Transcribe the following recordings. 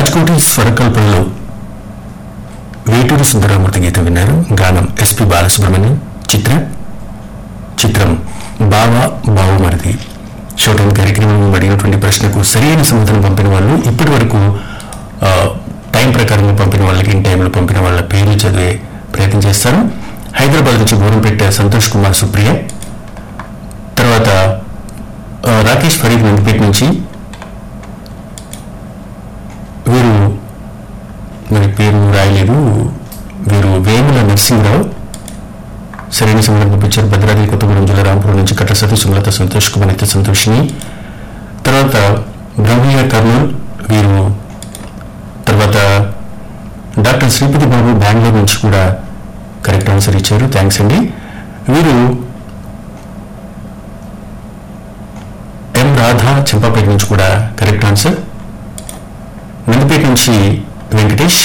రాజ్కోటి స్వరకల్పనలో వేటూరు సుందరామూర్తి గీతం విన్నారు గానం ఎస్పి బాలసుబ్రహ్మణ్యం చిత్ర చిత్రం బావ బావమరిది షూటింగ్ కార్యక్రమం అడిగినటువంటి ప్రశ్నకు సరైన సమాధానం పంపిన వాళ్ళు ఇప్పటి వరకు ఆ, టైం ప్రకారం పంపిన వాళ్ళకి ఇన్ టైంలో పంపిన వాళ్ళ పేర్లు చదివే ప్రయత్నం చేస్తారు హైదరాబాద్ నుంచి బోరంపేట సంతోష్ కుమార్ సుప్రియ తర్వాత ఆ, రాకేష్ ఫరీద్ నందిపేట నుంచి వీరు మరి పేరు రాయలేదు వీరు వేముల నరసింహరావు సరైన సమయం పంపించారు భద్రాద్రి కొత్తగూడెం జిల్లా రాంపూర్ నుంచి కట్ట సతీష్ సుమలత సంతోష్ కుమార్ నిత్య సంతోషిని తర్వాత బ్రహ్మయ్య కర్నూల్ వీరు తర్వాత డాక్టర్ శ్రీపతి బాబు బెంగళూరు నుంచి కూడా కరెక్ట్ ఆన్సర్ ఇచ్చారు థ్యాంక్స్ అండి వీరు ఎం రాధా చెంపాపేట నుంచి కూడా కరెక్ట్ ఆన్సర్ నందిపేట నుంచి వెంకటేష్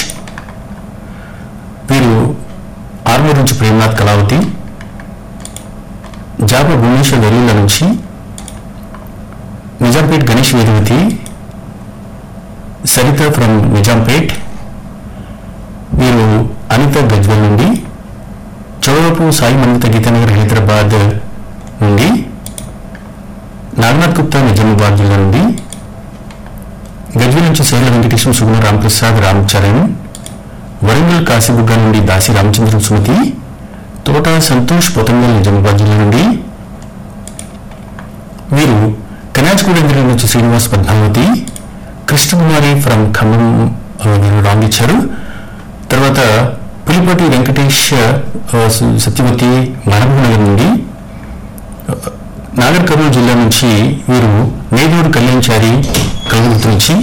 వీరు ఆర్మూర్ నుంచి ప్రేమనాథ్ కళావతి జాప భువనేశ్వర్ వెల్లుల నుంచి నిజాంపేట్ గణేష్ వేదవతి సరిత ఫ్రమ్ నిజాంపేట్ వీరు అనిత గజ్వల్ నుండి చౌరపు సాయి మన్విత గీతానగర్ హైదరాబాద్ నుండి నాగనాథ్ గుప్తా నిజామాబాద్ జిల్లా నుండి గజ్వల్ నుంచి శైల వెంకటేశ్వర సుగుణ రామప్రసాద్ రామ్ చరణ్ వరంగల్ కాశీబుగ్గ నుండి దాసి రామచంద్ర సుమతి తోట సంతోష్ పొతంగల్ నిజామాబాద్ జిల్లా నుండి వీరు కనాజ్గూడెంద్ర నుంచి శ్రీనివాస్ పద్మావతి కృష్ణకుమారి ఫ్రమ్ ఖమ్మం ఆ, వీరు రాంగ్ ఇచ్చారు తర్వాత పులిపటి వెంకటేష్ ఆ, సు- సత్యవతి మహబూబ్ నగర్ నుండి ఆ, నాగర్ కర్నూలు జిల్లా నుంచి వీరు నేదూరు కళ్యాణ్చారి కల్గుర్తి నుంచి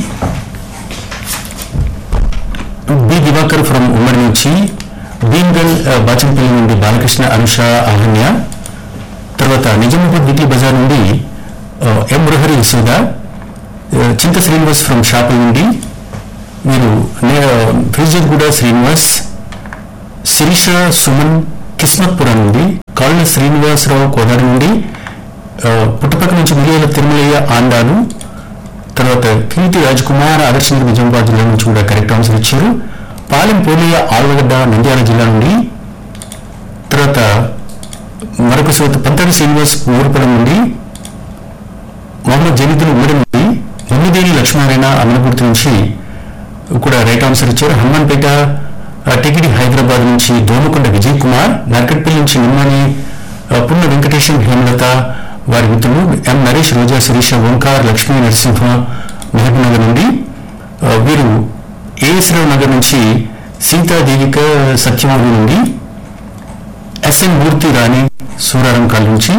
బి దివాకర్ ఫ్రమ్ ఉమ్మడి నుంచి భీమ్గల్ ఆ, బాచంపల్లి నుండి బాలకృష్ణ అనుష అహన్య తర్వాత నిజామాబాద్ వీక్లీ బజార్ నుండి ఆ, ఎం మురహరి యశోద ఆ, చింత శ్రీనివాస్ ఫ్రమ్ షాపుల్ నుండి మీరు ఫిర్జద్గూడ శ్రీనివాస్ శిరీష సుమన్ కిస్మత్పురం నుండి కాళ్ళ శ్రీనివాసరావు కోదాడు నుండి ఆ, పుట్టపక్క నుంచి మిలియల తిరుమలయ్య ఆండాలు తర్వాత కీర్తి రాజ్ కుమార్ ఆదర్శనగర్ నిజామాబాద్ జిల్లా నుంచి కూడా కరెక్ట్ ఆన్సర్ ఇచ్చారు పాలెం పోలియ ఆళ్లగడ్డ నంద్యాల జిల్లా నుండి తర్వాత మరొక శ్రోత పంతాడి శ్రీనివాస్ ఊరుపడం నుండి మొహమ్మద్ జనీదులు ఉమ్మడి నుండి ముమ్మిదేని లక్ష్మీనారాయణ అమలగుర్తి నుంచి కూడా రైట్ ఆన్సర్ ఇచ్చారు హనుమాన్పేట ఆ, టికిడి హైదరాబాద్ నుంచి దోమకొండ విజయ్ కుమార్ నార్కట్పల్లి నుంచి నిమ్మని ఆ, పున్న వెంకటేశం హేమలత వారి మిత్రులు ఎం నరేష్ రోజా శిరీష ఓంకార్ లక్ష్మీ నరసింహ మహబూబ్ నగర్ నుండి ఆ, వీరు ఏఎస్రావు నగర్ నుంచి సీతాదేవిక సత్యమావి నుండి ఎస్ఎన్ మూర్తి రాణి సూరారం కాల్ నుంచి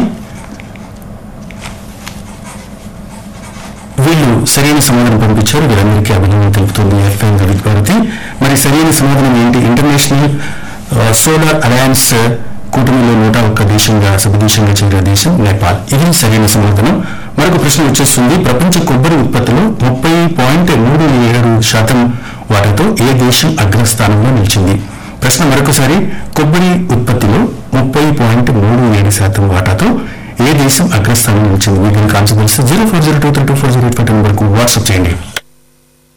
వీళ్ళు సరైన సమాధానం పంపించారు వీరందరికీ అభినందన తెలుపుతుంది ఎఫ్ఎం వివిధ భారతి మరి సరైన సమాధానం ఏంటి ఇంటర్నేషనల్ ఆ, సోలార్ అలయన్స్ కూటమిలో నూట ఒక్క దేశంగా సభదేశంగా చేరిన దేశం నేపాల్ ఇది సరైన సమాధానం మరొక ప్రశ్న వచ్చేస్తుంది ప్రపంచ కొబ్బరి ఉత్పత్తిలో ముప్పై పాయింట్ మూడు ఏడు శాతం వాటాతో ఏ దేశం అగ్రస్థానంలో నిలిచింది ప్రశ్న మరొకసారి కొబ్బరి ఉత్పత్తిలో ముప్పై పాయింట్ మూడు ఏడు శాతం వాటాతో ఏ దేశం అగ్రస్థానం నిలిచింది మీకు కనుక ఆన్సర్ తెలిస్తే zero four zero two three two four zero eight five నెంబర్కు వాట్సాప్ చేయండి